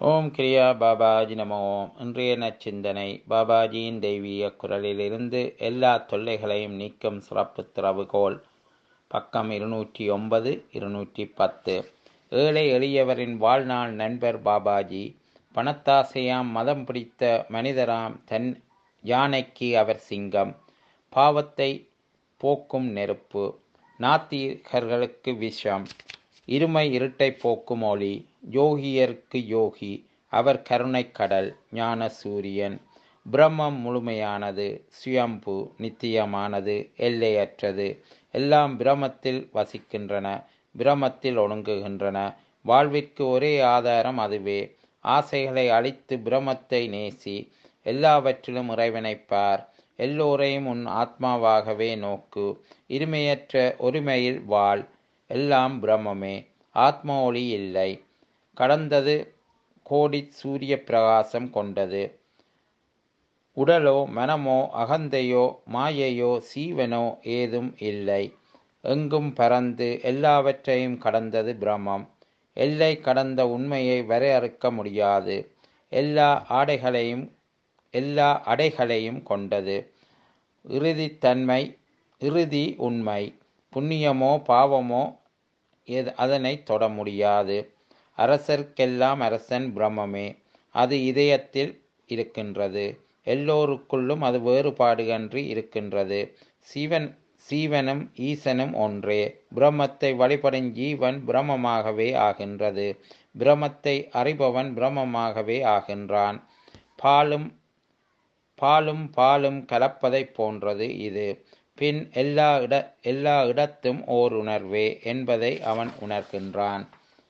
ஓம் கிரியா பாபாஜி நமோ ஓம் இன்றைய நச்சிந்தனை பாபாஜியின் தெய்வீக குரலிலிருந்து எல்லா தொல்லைகளையும் நீக்கும் சிறப்பு திறவுகோல் பக்கம் இருநூற்றி ஒன்பது இருநூற்றி பத்து ஏழை எளியவரின் வாழ்நாள் நண்பர் பாபாஜி பணத்தாசையாம் மதம் பிடித்த மனிதராம் தன் யானைக்கு அவர் சிங்கம் பாவத்தை போக்கும் நெருப்பு நாத்திகர்களுக்கு விஷம் இருமை இருட்டை போக்கும் ஒளி யோகியருக்கு யோகி அவர் கருணை கடல் ஞான சூரியன் பிரம்மம் முழுமையானது சுயம்பு நித்தியமானது எல்லையற்றது எல்லாம் பிரமத்தில் வசிக்கின்றன பிரமத்தில் ஒடுங்குகின்றன வாழ்விற்கு ஒரே ஆதாரம் அதுவே ஆசைகளை அழித்து பிரமத்தை நேசி எல்லாவற்றிலும் இறைவனைப்பார் எல்லோரையும் உன் ஆத்மாவாகவே நோக்கு இருமையற்ற ஒருமையில் வாழ் எல்லாம் பிரம்மமே ஆத்ம ஒளி இல்லை கடந்தது கோடி சூரிய பிரகாசம் கொண்டது உடலோ மனமோ அகந்தையோ மாயையோ சீவனோ ஏதும் இல்லை எங்கும் பறந்து எல்லாவற்றையும் கடந்தது பிரம்மம் எல்லை கடந்த உண்மையை வரையறுக்க முடியாது எல்லா ஆடைகளையும் எல்லா அடைகளையும் கொண்டது இறுதித்தன்மை இறுதி உண்மை புண்ணியமோ பாவமோ அதனை தொட முடியாது அரசர்க்கெல்லாம் அரசன் பிரம்மமே அது இதயத்தில் இருக்கின்றது எல்லோருக்குள்ளும் அது வேறுபாடுகன்றி இருக்கின்றது சீவன் சீவனும் ஈசனும் ஒன்றே பிரம்மத்தை வழிபடும் ஜீவன் பிரம்மமாகவே ஆகின்றது பிரம்மத்தை அறிபவன் பிரம்மமாகவே ஆகின்றான் பாலும் பாலும் பாலும் கலப்பதைப் போன்றது இது பின் எல்லா இட எல்லா இடத்தும் ஓர் உணர்வே என்பதை அவன் உணர்கின்றான்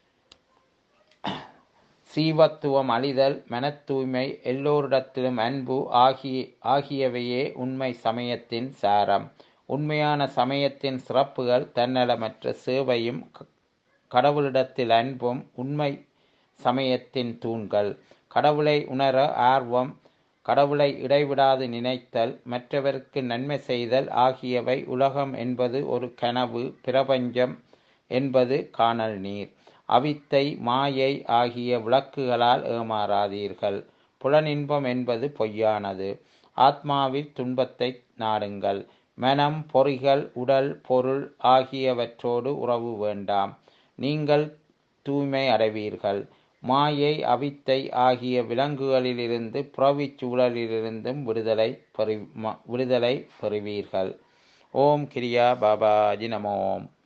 சீவத்துவம் அழிதல் மன தூய்மை எல்லோரிடத்திலும் அன்பு ஆகிய ஆகியவையே உண்மை சமயத்தின் சாரம் உண்மையான சமயத்தின் சிறப்புகள் தன்னலமற்ற சேவையும் கடவுளிடத்தில் அன்பும் உண்மை சமயத்தின் தூண்கள் கடவுளை உணர ஆர்வம் கடவுளை இடைவிடாது நினைத்தல் மற்றவருக்கு நன்மை செய்தல் ஆகியவை உலகம் என்பது ஒரு கனவு பிரபஞ்சம் என்பது காணல் நீர் அவித்தை மாயை ஆகிய விளக்குகளால் ஏமாறாதீர்கள் புலனின்பம் என்பது பொய்யானது ஆத்மாவில் துன்பத்தை நாடுங்கள் மனம் பொறிகள் உடல் பொருள் ஆகியவற்றோடு உறவு வேண்டாம் நீங்கள் தூய்மை அடைவீர்கள் மாயை அவித்தை ஆகிய விலங்குகளிலிருந்து புறவிச் சூழலிலிருந்தும் விடுதலை பெறு விடுதலை பெறுவீர்கள் ஓம் கிரியா பாபாஜி நமோம்